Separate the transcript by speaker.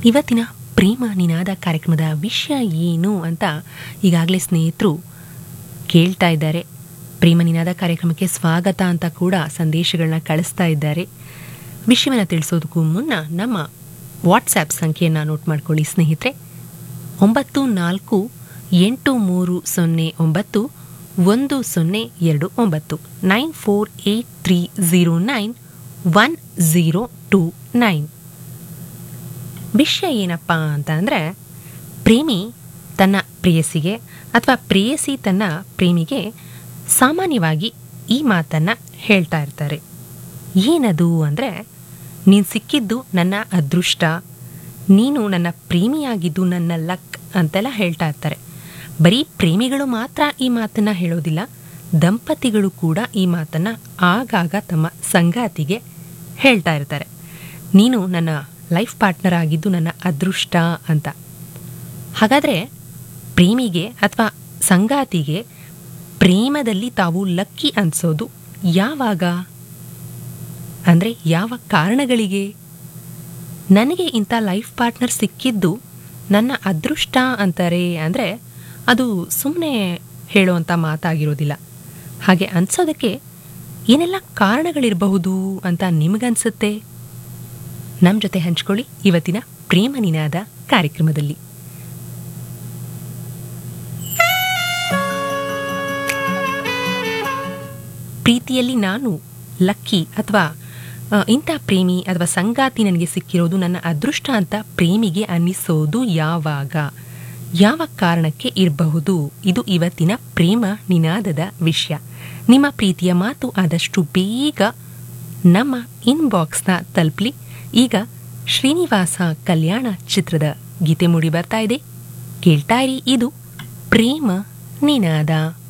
Speaker 1: ಇವತ್ತಿನ ಪ್ರೇಮ ನಿನಾದ ಕಾರ್ಯಕ್ರಮದ ವಿಷಯ ಏನು ಅಂತ ಈಗಾಗಲೇ ಸ್ನೇಹಿತರು ಕೇಳ್ತಾ ಇದ್ದಾರೆ ಪ್ರೇಮ ನಿನಾದ ಕಾರ್ಯಕ್ರಮಕ್ಕೆ ಸ್ವಾಗತ ಅಂತ ಕೂಡ ಸಂದೇಶಗಳನ್ನ ಕಳಿಸ್ತಾ ಇದ್ದಾರೆ ವಿಷಯವನ್ನು ತಿಳಿಸೋದಕ್ಕೂ ಮುನ್ನ ನಮ್ಮ ವಾಟ್ಸ್ಆ್ಯಪ್ ಸಂಖ್ಯೆಯನ್ನು ನೋಟ್ ಮಾಡ್ಕೊಳ್ಳಿ ಸ್ನೇಹಿತರೆ ಒಂಬತ್ತು ನಾಲ್ಕು ಎಂಟು ಮೂರು ಸೊನ್ನೆ ಒಂಬತ್ತು ಒಂದು ಸೊನ್ನೆ ಎರಡು ಒಂಬತ್ತು nine four eight three zero nine one zero two nine ವಿಷಯ ಏನಪ್ಪ ಅಂತ ಅಂದರೆ ಪ್ರೇಮಿ ತನ್ನ ಪ್ರೇಯಸಿಗೆ ಅಥವಾ ಪ್ರೇಯಸಿ ತನ್ನ ಪ್ರೇಮಿಗೆ ಸಾಮಾನ್ಯವಾಗಿ ಈ ಮಾತನ್ನು ಹೇಳ್ತಾ ಇರ್ತಾರೆ ಏನದು ಅಂದರೆ ನೀನು ಸಿಕ್ಕಿದ್ದು ನನ್ನ ಅದೃಷ್ಟ ನೀನು ನನ್ನ ಪ್ರೇಮಿಯಾಗಿದ್ದು ನನ್ನ ಲಕ್ ಅಂತೆಲ್ಲ ಹೇಳ್ತಾ ಇರ್ತಾರೆ ಬರೀ ಪ್ರೇಮಿಗಳು ಮಾತ್ರ ಈ ಮಾತನ್ನು ಹೇಳೋದಿಲ್ಲ ದಂಪತಿಗಳು ಕೂಡ ಈ ಮಾತನ್ನು ಆಗಾಗ ತಮ್ಮ ಸಂಗಾತಿಗೆ ಹೇಳ್ತಾ ಇರ್ತಾರೆ ನೀನು ನನ್ನ ಲೈಫ್ ಪಾರ್ಟ್ನರ್ ಆಗಿದ್ದು ನನ್ನ ಅದೃಷ್ಟ ಅಂತ ಹಾಗಾದರೆ ಪ್ರೇಮಿಗೆ ಅಥವಾ ಸಂಗಾತಿಗೆ ಪ್ರೇಮದಲ್ಲಿ ತಾವು ಲಕ್ಕಿ ಅನ್ಸೋದು ಯಾವಾಗ ಅಂದರೆ ಯಾವ ಕಾರಣಗಳಿಗೆ ನನಗೆ ಇಂಥ ಲೈಫ್ ಪಾರ್ಟ್ನರ್ ಸಿಕ್ಕಿದ್ದು ನನ್ನ ಅದೃಷ್ಟ ಅಂತಾರೆ ಅಂದರೆ ಅದು ಸುಮ್ಮನೆ ಹೇಳುವಂಥ ಮಾತಾಗಿರೋದಿಲ್ಲ ಹಾಗೆ ಅನ್ಸೋದಕ್ಕೆ ಏನೆಲ್ಲ ಕಾರಣಗಳಿರಬಹುದು ಅಂತ ನಿಮಗನ್ಸುತ್ತೆ ನಮ್ಮ ಜೊತೆ ಹಂಚ್ಕೊಳ್ಳಿ ಇವತ್ತಿನ ಪ್ರೇಮ ನಿನಾದ ಕಾರ್ಯಕ್ರಮದಲ್ಲಿ ಪ್ರೀತಿಯಲ್ಲಿ ನಾನು ಲಕ್ಕಿ ಅಥವಾ ಆ, ಇಂಥ ಪ್ರೇಮಿ ಅಥವಾ ಸಂಗಾತಿ ನನಗೆ ಸಿಕ್ಕಿರೋದು ನನ್ನ ಅದೃಷ್ಟ ಅಂತ ಪ್ರೇಮಿಗೆ ಅನ್ನಿಸೋದು ಯಾವಾಗ ಯಾವ ಕಾರಣಕ್ಕೆ ಇರಬಹುದು ಇದು ಇವತ್ತಿನ ಪ್ರೇಮ ನಿನಾದದ ವಿಷಯ ನಿಮ್ಮ ಪ್ರೀತಿಯ ಮಾತು ಆದಷ್ಟು ಬೇಗ ನಮ್ಮ ಇನ್ಬಾಕ್ಸ್ನ ತಲುಪಲಿ ಈಗ ಶ್ರೀನಿವಾಸ ಕಲ್ಯಾಣ ಚಿತ್ರದ ಗೀತೆ ಮೂಡಿ ಬರ್ತಾ ಇದೆ ಕೇಳ್ತಾ ಇರಿ ಇದು ಪ್ರೇಮ ನಿನಾದ